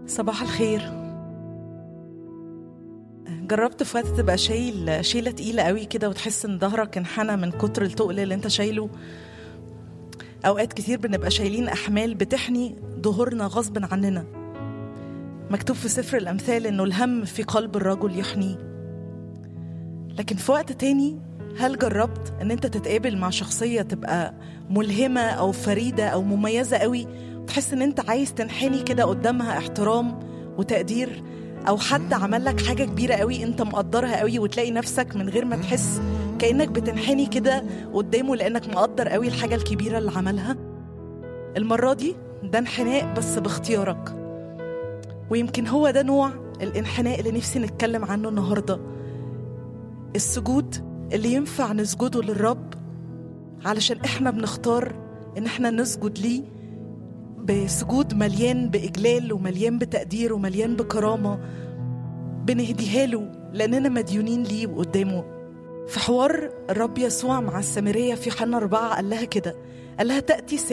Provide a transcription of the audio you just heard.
صباح الخير جربت في وقت تبقى شايل شيلة تقيلة قوي كده وتحس ان ظهرك انحنى من كتر التقل اللي انت شايله اوقات كتير بنبقى شايلين احمال بتحني ظهورنا غصب عننا مكتوب في سفر الامثال انه الهم في قلب الرجل يحنيه لكن في وقت تاني هل جربت ان انت تتقابل مع شخصية تبقى ملهمة او فريدة او مميزة قوي تحس ان انت عايز تنحني كده قدامها احترام وتقدير او حد عمل لك حاجه كبيره قوي انت مقدرها قوي وتلاقي نفسك من غير ما تحس كانك بتنحني كده قدامه لانك مقدر قوي الحاجه الكبيره اللي عملها المره دي ده انحناء بس باختيارك ويمكن هو ده نوع الانحناء اللي نفسي نتكلم عنه النهارده السجود اللي ينفع نسجده للرب علشان احنا بنختار ان احنا نسجد ليه بسجود مليان بإجلال ومليان بتقدير ومليان بكرامة بنهديها له لأننا مديونين ليه وقدامه في حوار الرب يسوع مع السامرية في حنا أربعة قال لها كده قال لها تأتي